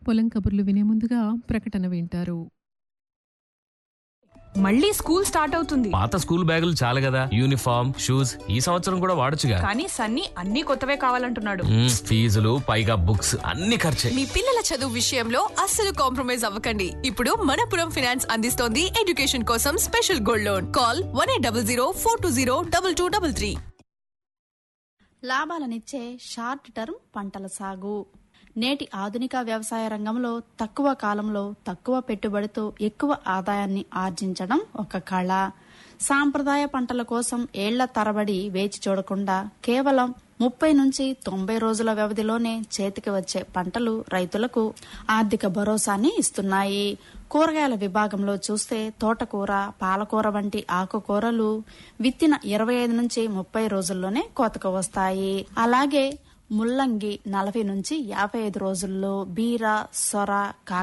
పొలం కబుర్లు వినే ముందుగా ప్రకటన వింటారు మళ్ళీ స్కూల్ స్టార్ట్ అవుతుంది పాత స్కూల్ బ్యాగులు చాలు కదా యూనిఫామ్ షూస్ ఈ సంవత్సరం కూడా వాడొచ్చుగా కానీ సన్నీ అన్ని కొత్తవే కావాలంటున్నాడు మ్మ్, ఫీజులు పైగా బుక్స్ అన్ని ఖర్చే మీ పిల్లల చదువు విషయంలో అస్సలు కాంప్రమైజ్ అవ్వకండి ఇప్పుడు మనపురం ఫినాన్స్ అందిస్తోంది ఎడ్యుకేషన్ కోసం special gold loan call one eight double zero four two zero double two double three లాభాలనిచ్చే షార్ట్ టర్మ్ పంటల సాగు నేటి ఆధునిక వ్యవసాయ రంగంలో తక్కువ కాలంలో తక్కువ పెట్టుబడితో ఎక్కువ ఆదాయాన్ని ఆర్జించడం ఒక కళ సాంప్రదాయ పంటల కోసం ఏళ్ల తరబడి వేచి చూడకుండా కేవలం ముప్పై నుంచి తొంభై రోజుల వ్యవధిలోనే చేతికి వచ్చే పంటలు రైతులకు ఆర్థిక భరోసాని ఇస్తున్నాయి కూరగాయల విభాగంలో చూస్తే తోటకూర పాలకూర వంటి ఆకుకూరలు విత్తిన ఇరవై ఐదు నుంచి ముప్పై రోజుల్లోనే కోతకు వస్తాయి అలాగే ముల్లంగి నలభై నుంచి యాభై ఐదు రోజుల్లో బీర సొర